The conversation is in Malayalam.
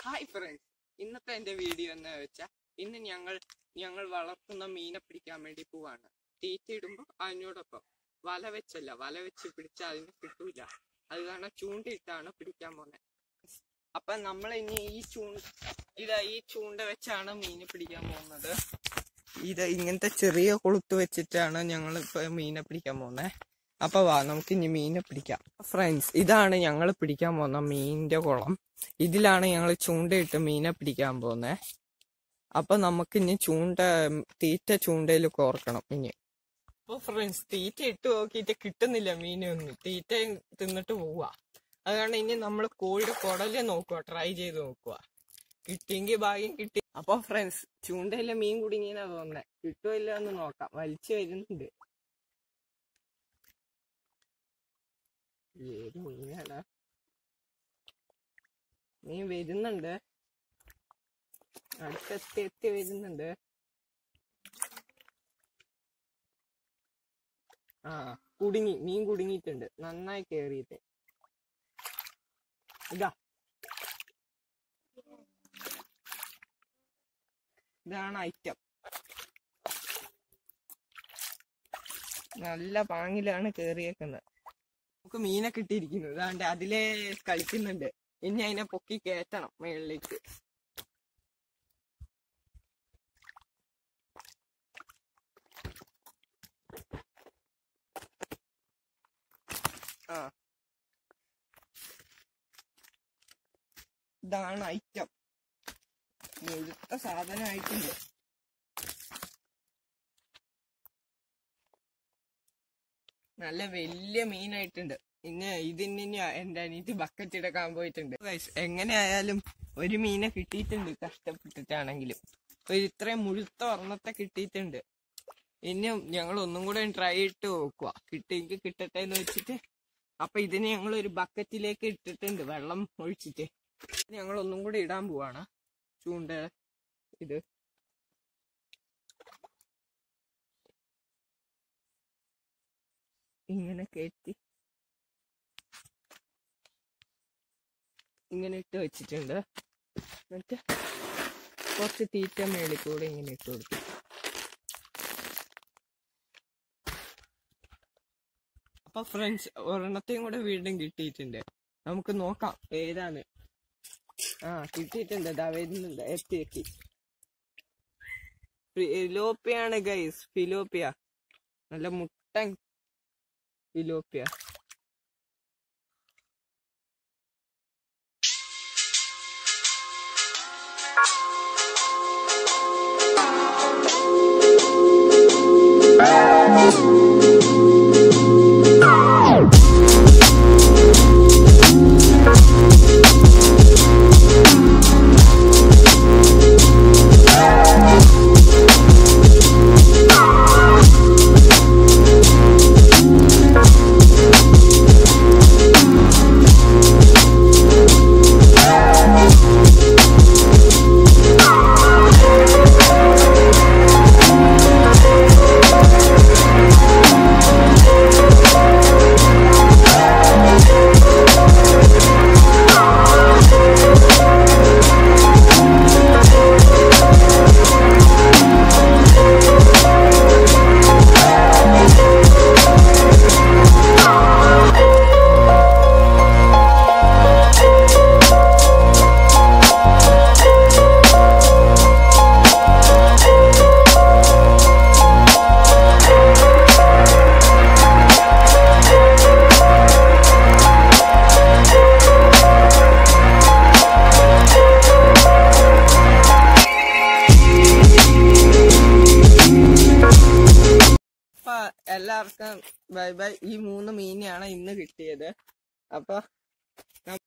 ഹായ് ഫ്രണ്ട്സ് ഇന്നത്തെ എന്റെ വീഡിയോ എന്ന് വെച്ചാൽ ഇന്ന് ഞങ്ങൾ ഞങ്ങൾ വളർത്തുന്ന മീനെ പിടിക്കാൻ വേണ്ടി പോവാണ് തീറ്റ ഇടുമ്പോൾ അതിനോടൊപ്പം വല വെച്ചല്ല വല വെച്ച് പിടിച്ചാൽ അതിന് കിട്ടൂല അത് കാരണം ചൂണ്ടയിട്ടാണ് പിടിക്കാൻ പോകുന്നത് അപ്പൊ നമ്മൾ ഇനി ഈ ചൂണ്ട ഇതാ ഈ ചൂണ്ട വെച്ചാണ് മീനെ പിടിക്കാൻ പോകുന്നത് ഇത് ഇങ്ങനത്തെ ചെറിയ കൊളുത്ത് വെച്ചിട്ടാണ് ഞങ്ങൾ ഇപ്പൊ മീനെ പിടിക്കാൻ പോകുന്നത് അപ്പൊ വാ നമുക്ക് ഇനി മീനെ പിടിക്കാം ഫ്രണ്ട്സ് ഇതാണ് ഞങ്ങൾ പിടിക്കാൻ പോകുന്ന മീനിന്റെ കുളം ഇതിലാണ് ഞങ്ങൾ ചൂണ്ടയിട്ട് മീനെ പിടിക്കാൻ പോകുന്നത് അപ്പൊ നമുക്ക് ഇനി ചൂണ്ട തീറ്റ ചൂണ്ടയിൽ കോർക്കണം ഇനി അപ്പൊ ഫ്രണ്ട്സ് തീറ്റ ഇട്ട് നോക്കിയിട്ട് കിട്ടുന്നില്ല മീനൊന്നും തീറ്റ തിന്നിട്ട് പോവാ അതുകൊണ്ട് ഇനി നമ്മൾ കോഴിയുടെ കുടല് നോക്കുക ട്രൈ ചെയ്ത് നോക്കുക കിട്ടിയെങ്കിൽ ഭാഗ്യം കിട്ടി അപ്പൊ ഫ്രണ്ട്സ് ചൂണ്ടയിലെ മീൻ കുടുങ്ങിയെന്നാ തോന്നുന്നത് കിട്ടുമോ ഇല്ല എന്ന് നോക്കാം വലിച്ചു വരുന്നുണ്ട് ഏത് മീനാടാ മീൻ വരുന്നുണ്ട് അടുത്തെത്തി എത്തി വരുന്നുണ്ട് ആ കുടുങ്ങി മീൻ കുടുങ്ങിയിട്ടുണ്ട് നന്നായി കേറിയിട്ട് ഇതാ ഇതാണ് ഐറ്റം നല്ല പാങ്ങിലാണ് കേറിയേക്കുന്നത് നമുക്ക് മീനെ കിട്ടിയിരിക്കുന്നു അതാണ്ട് അതിലെ കളിക്കുന്നുണ്ട് ഇനി അതിനെ പൊക്കി കയറ്റണം മേളിലേക്ക് ആ ഇതാണ് ഐറ്റം മുഴുത്ത സാധനമായിട്ടുണ്ട് നല്ല വലിയ മീനായിട്ടുണ്ട് ഇന്ന് ഇതിന് ഇനി എന്റെ അനിയത്തി ബക്കറ്റ് എടുക്കാൻ പോയിട്ടുണ്ട് Guys, എങ്ങനെയായാലും ഒരു മീനെ കിട്ടിയിട്ടുണ്ട് കഷ്ടപ്പെട്ടിട്ടാണെങ്കിലും ഒരു ഇത്രയും മുഴുത്ത ഒരെണ്ണത്തെ കിട്ടിയിട്ടുണ്ട് ഇനിയും ഞങ്ങൾ ഒന്നും കൂടെ ട്രൈ ഇട്ട് നോക്കുക കിട്ടിയെങ്കിൽ കിട്ടട്ടെ എന്ന് വെച്ചിട്ട് അപ്പൊ ഇതിന് ഞങ്ങൾ ഒരു ബക്കറ്റിലേക്ക് ഇട്ടിട്ടുണ്ട് വെള്ളം ഒഴിച്ചിട്ട് ഞങ്ങൾ ഒന്നും കൂടെ ഇടാൻ പോവാണ് ചൂണ്ട ഇത് ഇങ്ങനെ കയറ്റി ഇങ്ങനെ ഇട്ട് വെച്ചിട്ടുണ്ട് എന്നിട്ട് കുറച്ച് തീറ്റ മേളിൽ കൂടെ ഇങ്ങനെ ഇട്ട് കൊടുക്കും അപ്പൊ ഫ്രണ്ട്സ് ഒരെണ്ണത്തെയും കൂടെ വീണ്ടും കിട്ടിയിട്ടുണ്ട് നമുക്ക് നോക്കാം ഏതാണ് ആ കിട്ടിയിട്ടുണ്ട് ദാ വരുന്നുണ്ട് എത്തി എത്തി ഫിലോപ്പിയാണ് ഗൈസ് ഫിലോപ്പിയ നല്ല മുട്ടൻ ഫിലോപ്പിയ അപ്പൊ എല്ലാവർക്കും ബൈ ബൈ ഈ മൂന്ന് മീനെയാണ് ഇന്ന് കിട്ടിയത് അപ്പൊ